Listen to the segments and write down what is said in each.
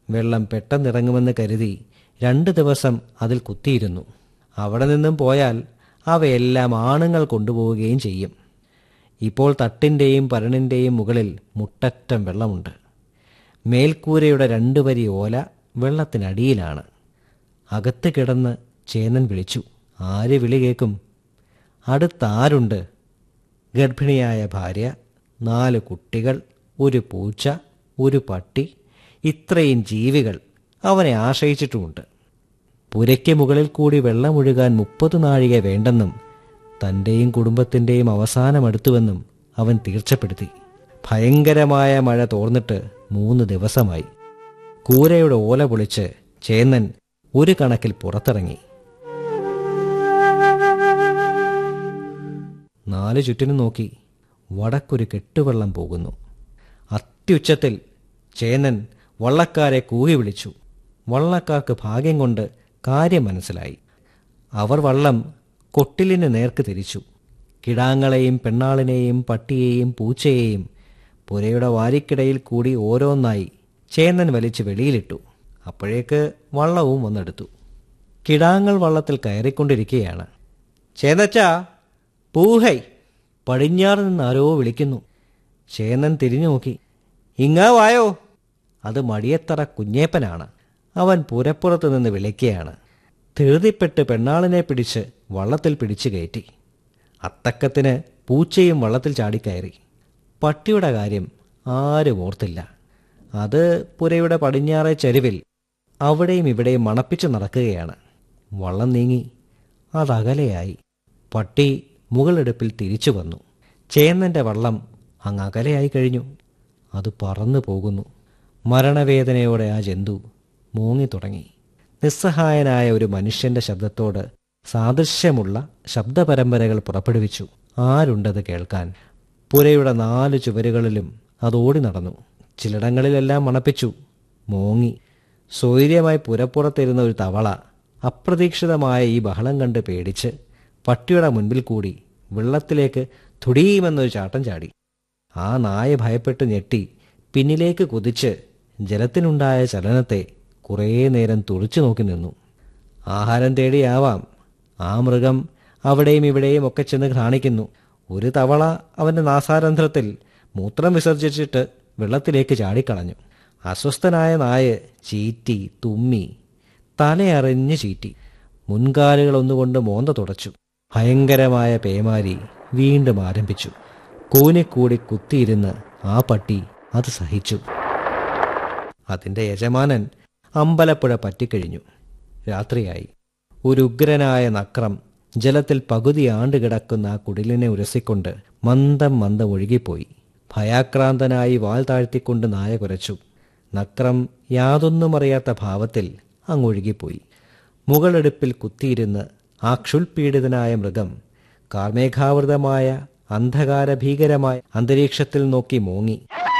വെള്ളം പെട്ടെന്നിറങ്ങുമെന്ന് കരുതി രണ്ട് ദിവസം അതിൽ കുത്തിയിരുന്നു അവിടെ നിന്നും പോയാൽ അവയെല്ലാം ആണുങ്ങൾ കൊണ്ടുപോവുകയും ചെയ്യും ഇപ്പോൾ തട്ടിൻ്റെയും പരണിൻ്റെയും മുകളിൽ മുട്ടറ്റം വെള്ളമുണ്ട് മേൽക്കൂരയുടെ രണ്ടു വരി ഓല വെള്ളത്തിനടിയിലാണ് അകത്ത് കിടന്ന് ചേന്നൻ വിളിച്ചു ആര് വിളി കേൾക്കും അടുത്താരുണ്ട് ഗർഭിണിയായ ഭാര്യ നാല് കുട്ടികൾ ഒരു പൂച്ച ഒരു പട്ടി ഇത്രയും ജീവികൾ അവനെ ആശ്രയിച്ചിട്ടുമുണ്ട് പുരയ്ക്ക് മുകളിൽ കൂടി വെള്ളമൊഴുകാൻ മുപ്പത് നാഴിക വേണ്ടെന്നും തൻ്റെയും കുടുംബത്തിൻ്റെയും അവസാനമടുത്തുവെന്നും അവൻ തീർച്ചപ്പെടുത്തി ഭയങ്കരമായ മഴ തോർന്നിട്ട് മൂന്ന് ദിവസമായി കൂരയുടെ ഓല പൊളിച്ച് ചേന്നൻ ഒരു കണക്കിൽ പുറത്തിറങ്ങി നാല് ചുറ്റിനും നോക്കി വടക്കൊരു കെട്ടുവെള്ളം പോകുന്നു അത്യുച്ചത്തിൽ ചേന്നൻ വള്ളക്കാരെ കൂകി വിളിച്ചു വള്ളക്കാർക്ക് ഭാഗ്യം കൊണ്ട് കാര്യം മനസ്സിലായി അവർ വള്ളം കൊട്ടിലിന് നേർക്ക് തിരിച്ചു കിടാങ്ങളെയും പെണ്ണാളിനെയും പട്ടിയെയും പൂച്ചയെയും പുരയുടെ വാരിക്കിടയിൽ കൂടി ഓരോന്നായി ചേന്നൻ വലിച്ച് വെളിയിലിട്ടു അപ്പോഴേക്ക് വള്ളവും വന്നെടുത്തു കിടാങ്ങൾ വള്ളത്തിൽ കയറിക്കൊണ്ടിരിക്കുകയാണ് ചേന്നച്ചാ പൂഹൈ പടിഞ്ഞാറ് നിന്ന് ആരോ വിളിക്കുന്നു ചേന്നൻ തിരിഞ്ഞു നോക്കി ഇങ്ങാ വായോ അത് മടിയത്തറ കുഞ്ഞേപ്പനാണ് അവൻ പുരപ്പുറത്ത് നിന്ന് വിളിക്കുകയാണ് ധൃതിപ്പെട്ട് പെണ്ണാളിനെ പിടിച്ച് വള്ളത്തിൽ പിടിച്ചു കയറ്റി അത്തക്കത്തിന് പൂച്ചയും വള്ളത്തിൽ ചാടിക്കയറി പട്ടിയുടെ കാര്യം ആരും ഓർത്തില്ല അത് പുരയുടെ പടിഞ്ഞാറേ ചരിവിൽ അവിടെയും ഇവിടെയും മണപ്പിച്ചു നടക്കുകയാണ് വള്ളം നീങ്ങി അതകലെയായി പട്ടി മുകളെടുപ്പിൽ തിരിച്ചു വന്നു ചേന്നൻ്റെ വള്ളം അങ്ങ് അകലെയായി കഴിഞ്ഞു അത് പറന്നു പോകുന്നു മരണവേദനയോടെ ആ ജന്തു മൂങ്ങി തുടങ്ങി നിസ്സഹായനായ ഒരു മനുഷ്യന്റെ ശബ്ദത്തോട് സാദൃശ്യമുള്ള ശബ്ദപരമ്പരകൾ പുറപ്പെടുവിച്ചു ആരുണ്ടത് കേൾക്കാൻ പുരയുടെ നാല് ചുവരുകളിലും അത് ഓടി നടന്നു ചിലയിടങ്ങളിലെല്ലാം മണപ്പിച്ചു മോങ്ങി സ്വൈര്യമായി പുരപ്പുറത്തിരുന്ന ഒരു തവള അപ്രതീക്ഷിതമായ ഈ ബഹളം കണ്ട് പേടിച്ച് പട്ടിയുടെ മുൻപിൽ കൂടി വെള്ളത്തിലേക്ക് തുടിയുമെന്നൊരു ചാട്ടം ചാടി ആ നായ ഭയപ്പെട്ട് ഞെട്ടി പിന്നിലേക്ക് കുതിച്ച് ജലത്തിനുണ്ടായ ചലനത്തെ കുറേ നേരം തുറിച്ചു നോക്കി നിന്നു ആഹാരം തേടിയാവാം ആ മൃഗം അവിടെയും ഇവിടെയും ഒക്കെ ചെന്ന് കാണിക്കുന്നു ഒരു തവള അവന്റെ നാസാരന്ധ്രത്തിൽ മൂത്രം വിസർജിച്ചിട്ട് വെള്ളത്തിലേക്ക് ചാടിക്കളഞ്ഞു അസ്വസ്ഥനായ നായ ചീറ്റി തുമ്മി തലയറിഞ്ഞ് ചീറ്റി മുൻകാലുകൾ ഒന്നുകൊണ്ട് മോന്ത തുടച്ചു ഭയങ്കരമായ പേമാരി വീണ്ടും ആരംഭിച്ചു കൂനിക്കൂടി കുത്തിയിരുന്ന് ആ പട്ടി അത് സഹിച്ചു അതിന്റെ യജമാനൻ അമ്പലപ്പുഴ പറ്റിക്കഴിഞ്ഞു രാത്രിയായി ഒരു ഉഗ്രനായ നക്രം ജലത്തിൽ പകുതി ആണ്ട് കിടക്കുന്ന ആ കുടിലിനെ ഉരസിക്കൊണ്ട് മന്ദം മന്ദം ഒഴുകിപ്പോയി ഭയാക്രാന്തനായി വാൽ താഴ്ത്തിക്കൊണ്ട് നായ കുരച്ചു നക്രം യാതൊന്നും അറിയാത്ത ഭാവത്തിൽ അങ്ങൊഴുകിപ്പോയി മുകളെടുപ്പിൽ കുത്തിയിരുന്ന് ആ ക്ഷുൽപീഡിതനായ മൃഗം കാർമേഘാവൃതമായ അന്ധകാരഭീകരമായ അന്തരീക്ഷത്തിൽ നോക്കി മോങ്ങി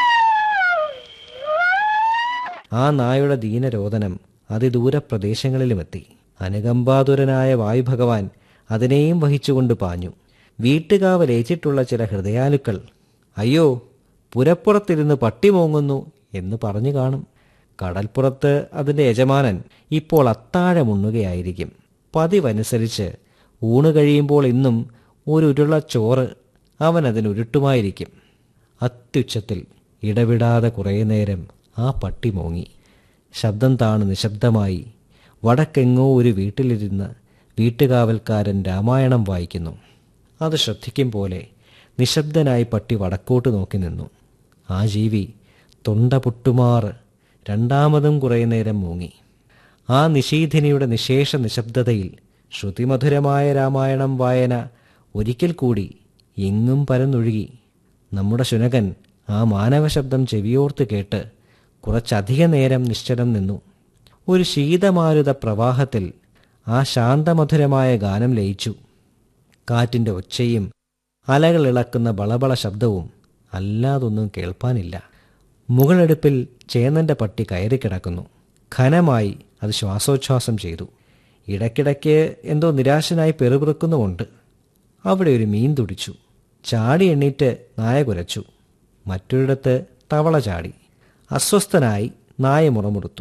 ആ നായുടെ ദീനരോദനം അതിദൂര പ്രദേശങ്ങളിലുമെത്തി അനുകമ്പാതുരനായ വായുഭഗവാൻ അതിനെയും വഹിച്ചുകൊണ്ട് പാഞ്ഞു വീട്ടുകാവലേച്ചിട്ടുള്ള ചില ഹൃദയാലുക്കൾ അയ്യോ പുരപ്പുറത്തിരുന്ന് പട്ടി മോങ്ങുന്നു എന്ന് പറഞ്ഞു കാണും കടൽപ്പുറത്ത് അതിന്റെ യജമാനൻ ഇപ്പോൾ അത്താഴമുണ്ണുകയായിരിക്കും പതിവനുസരിച്ച് ഊണ് കഴിയുമ്പോൾ ഇന്നും ഒരു ഉരുള ചോറ് അവൻ അതിനുരുട്ടുമായിരിക്കും അത്യുച്ചത്തിൽ ഇടവിടാതെ കുറേ നേരം ആ പട്ടി മോങ്ങി ശബ്ദം താണ് നിശബ്ദമായി വടക്കെങ്ങോ ഒരു വീട്ടിലിരുന്ന് വീട്ടുകാവൽക്കാരൻ രാമായണം വായിക്കുന്നു അത് ശ്രദ്ധിക്കും പോലെ നിശബ്ദനായി പട്ടി വടക്കോട്ട് നോക്കി നിന്നു ആ ജീവി തൊണ്ട പൊട്ടുമാറ് രണ്ടാമതും കുറേ നേരം മൂങ്ങി ആ നിശീധിനിയുടെ നിശേഷ നിശബ്ദതയിൽ ശ്രുതിമധുരമായ രാമായണം വായന ഒരിക്കൽ കൂടി എങ്ങും പരന്നൊഴുകി നമ്മുടെ ശുനകൻ ആ മാനവശബ്ദം ചെവിയോർത്ത് കേട്ട് കുറച്ചധിക നേരം നിശ്ചലം നിന്നു ഒരു ശീതമാരുത പ്രവാഹത്തിൽ ആ ശാന്തമധുരമായ ഗാനം ലയിച്ചു കാറ്റിന്റെ ഒച്ചയും അലകൾ ഇളക്കുന്ന ബളബള ശബ്ദവും അല്ലാതൊന്നും കേൾപ്പാനില്ല മുകളെടുപ്പിൽ ചേന്നന്റെ പട്ടി കയറിക്കിടക്കുന്നു ഘനമായി അത് ശ്വാസോച്ഛ്വാസം ചെയ്തു ഇടയ്ക്കിടയ്ക്ക് എന്തോ നിരാശനായി പെറുപിറുക്കുന്നുമുണ്ട് അവിടെ ഒരു മീൻ തുടിച്ചു ചാടി എണ്ണീറ്റ് നായ കുരച്ചു മറ്റൊരിടത്ത് തവള ചാടി അസ്വസ്ഥനായി നായ മുറമുറുത്തു